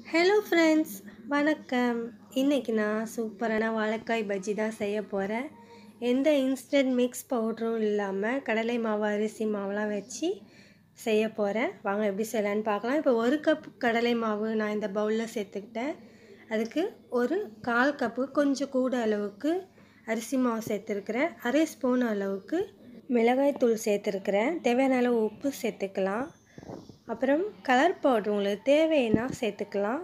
hello friends வணக்கம் இன்றைக்கி நான் சூப்பரான வாழைக்காய் பஜ்ஜி தான் செய்ய போகிறேன் எந்த இன்ஸ்டன்ட் மிக்ஸ் பவுடரும் இல்லாமல் கடலை மாவு அரிசி மாவுலாம் வச்சு செய்ய போகிறேன் வாங்க எப்படி செய்யலான்னு பார்க்கலாம் இப்போ ஒரு கப் கடலை மாவு நான் இந்த பவுலில் சேர்த்துக்கிட்டேன் அதுக்கு ஒரு கால் கப்பு கொஞ்சம் கூட அளவுக்கு அரிசி மாவு சேர்த்துருக்குறேன் அரை ஸ்பூன் அளவுக்கு மிளகாய் தூள் சேர்த்துருக்குறேன் தேவையான அளவு உப்பு சேர்த்துக்கலாம் அப்புறம் கலர் பவுட்ரு உங்களுக்கு தேவைன்னா சேர்த்துக்கலாம்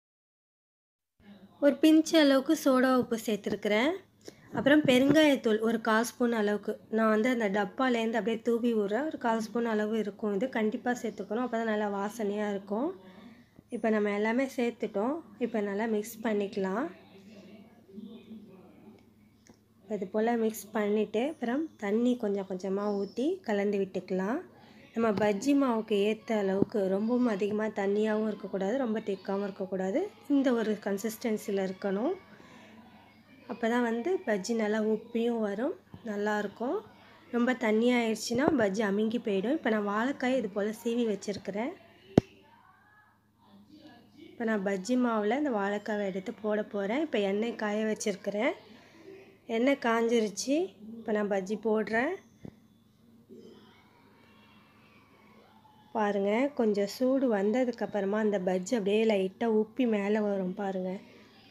ஒரு பிஞ்சு அளவுக்கு சோடா உப்பு சேர்த்துருக்குறேன் அப்புறம் பெருங்காயத்தூள் ஒரு கால் ஸ்பூன் அளவுக்கு நான் வந்து அந்த டப்பாலேருந்து அப்படியே தூவி விட்றேன் ஒரு கால் ஸ்பூன் அளவு இருக்கும் இது கண்டிப்பாக சேர்த்துக்கணும் அப்போ தான் நல்லா வாசனையாக இருக்கும் இப்போ நம்ம எல்லாமே சேர்த்துட்டோம் இப்போ நல்லா மிக்ஸ் பண்ணிக்கலாம் இது போல் மிக்ஸ் பண்ணிவிட்டு அப்புறம் தண்ணி கொஞ்சம் கொஞ்சமாக ஊற்றி கலந்து விட்டுக்கலாம் நம்ம பஜ்ஜி மாவுக்கு ஏற்ற அளவுக்கு ரொம்பவும் அதிகமாக தண்ணியாகவும் இருக்கக்கூடாது ரொம்ப திக்காகவும் இருக்கக்கூடாது இந்த ஒரு கன்சிஸ்டன்சியில் இருக்கணும் அப்போ தான் வந்து பஜ்ஜி நல்லா உப்பியும் வரும் நல்லாயிருக்கும் ரொம்ப தண்ணி ஆயிடுச்சுன்னா பஜ்ஜி அமுங்கி போயிடும் இப்போ நான் வாழைக்காய் இது போல் சீவி வச்சுருக்கிறேன் இப்போ நான் பஜ்ஜி மாவில் இந்த வாழைக்காவை எடுத்து போட போகிறேன் இப்போ எண்ணெய் காய வச்சுருக்கிறேன் எண்ணெய் காஞ்சிருச்சு இப்போ நான் பஜ்ஜி போடுறேன் பாருங்கள் கொஞ்சம் சூடு வந்ததுக்கப்புறமா அந்த பஜ்ஜி அப்படியே லைட்டாக உப்பி மேலே வரும் பாருங்கள்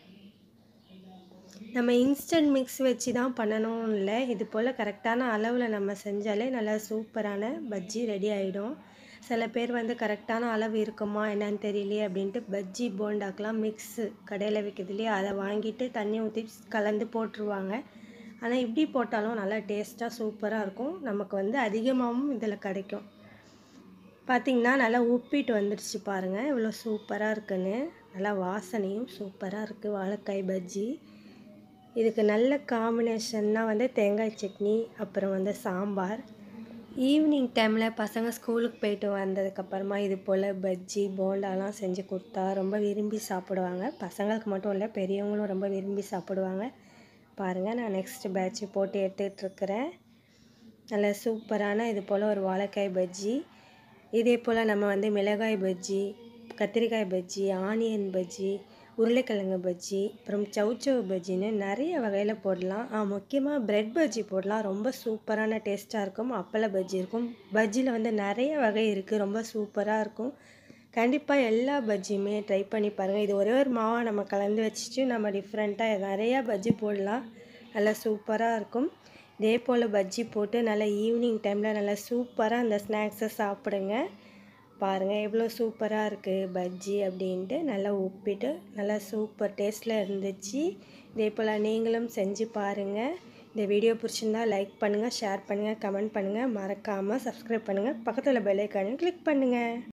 நம்ம இன்ஸ்டன்ட் மிக்ஸ் வச்சு தான் பண்ணணும் இல்லை இது போல் கரெக்டான அளவில் நம்ம செஞ்சாலே நல்லா சூப்பரான பஜ்ஜி ரெடி ஆகிடும் சில பேர் வந்து கரெக்டான அளவு இருக்குமா என்னன்னு தெரியலையே அப்படின்ட்டு பஜ்ஜி போண்டாக்கெலாம் மிக்ஸு கடையில் விற்கிறதுலையே அதை வாங்கிட்டு தண்ணி ஊற்றி கலந்து போட்டுருவாங்க ஆனால் இப்படி போட்டாலும் நல்லா டேஸ்ட்டாக சூப்பராக இருக்கும் நமக்கு வந்து அதிகமாகவும் இதில் கிடைக்கும் பார்த்திங்கன்னா நல்லா உப்பிட்டு வந்துடுச்சு பாருங்கள் இவ்வளோ சூப்பராக இருக்குன்னு நல்லா வாசனையும் சூப்பராக இருக்குது வாழைக்காய் பஜ்ஜி இதுக்கு நல்ல காம்பினேஷன்னா வந்து தேங்காய் சட்னி அப்புறம் வந்து சாம்பார் ஈவினிங் டைமில் பசங்க ஸ்கூலுக்கு போயிட்டு வந்ததுக்கப்புறமா இது போல் பஜ்ஜி போண்டாலாம் செஞ்சு கொடுத்தா ரொம்ப விரும்பி சாப்பிடுவாங்க பசங்களுக்கு மட்டும் இல்லை பெரியவங்களும் ரொம்ப விரும்பி சாப்பிடுவாங்க பாருங்கள் நான் நெக்ஸ்ட் பேட்ச் போட்டு எடுத்துகிட்ருக்கிறேன் நல்ல சூப்பரான இது போல் ஒரு வாழைக்காய் பஜ்ஜி இதே போல் நம்ம வந்து மிளகாய் பஜ்ஜி கத்திரிக்காய் பஜ்ஜி ஆனியன் பஜ்ஜி உருளைக்கிழங்கு பஜ்ஜி அப்புறம் சவுச்சவு பஜ்ஜின்னு நிறைய வகையில் போடலாம் முக்கியமாக ப்ரெட் பஜ்ஜி போடலாம் ரொம்ப சூப்பரான டேஸ்ட்டாக இருக்கும் அப்பள பஜ்ஜி இருக்கும் பஜ்ஜியில் வந்து நிறைய வகை இருக்குது ரொம்ப சூப்பராக இருக்கும் கண்டிப்பாக எல்லா பஜ்ஜியுமே ட்ரை பண்ணி பாருங்கள் இது ஒரே ஒரு மாவை நம்ம கலந்து வச்சுட்டு நம்ம டிஃப்ரெண்ட்டாக நிறையா பஜ்ஜி போடலாம் நல்லா சூப்பராக இருக்கும் இதே போல் பஜ்ஜி போட்டு நல்லா ஈவினிங் டைமில் நல்லா சூப்பராக அந்த ஸ்நாக்ஸை சாப்பிடுங்க பாருங்கள் எவ்வளோ சூப்பராக இருக்குது பஜ்ஜி அப்படின்ட்டு நல்லா உப்பிட்டு நல்லா சூப்பர் டேஸ்ட்டில் இருந்துச்சு இதே போல் நீங்களும் செஞ்சு பாருங்கள் இந்த வீடியோ பிடிச்சிருந்தா லைக் பண்ணுங்கள் ஷேர் பண்ணுங்கள் கமெண்ட் பண்ணுங்கள் மறக்காமல் சப்ஸ்கிரைப் பண்ணுங்கள் பக்கத்தில் பெல்லைக்கானையும் கிளிக் பண்ணுங்கள்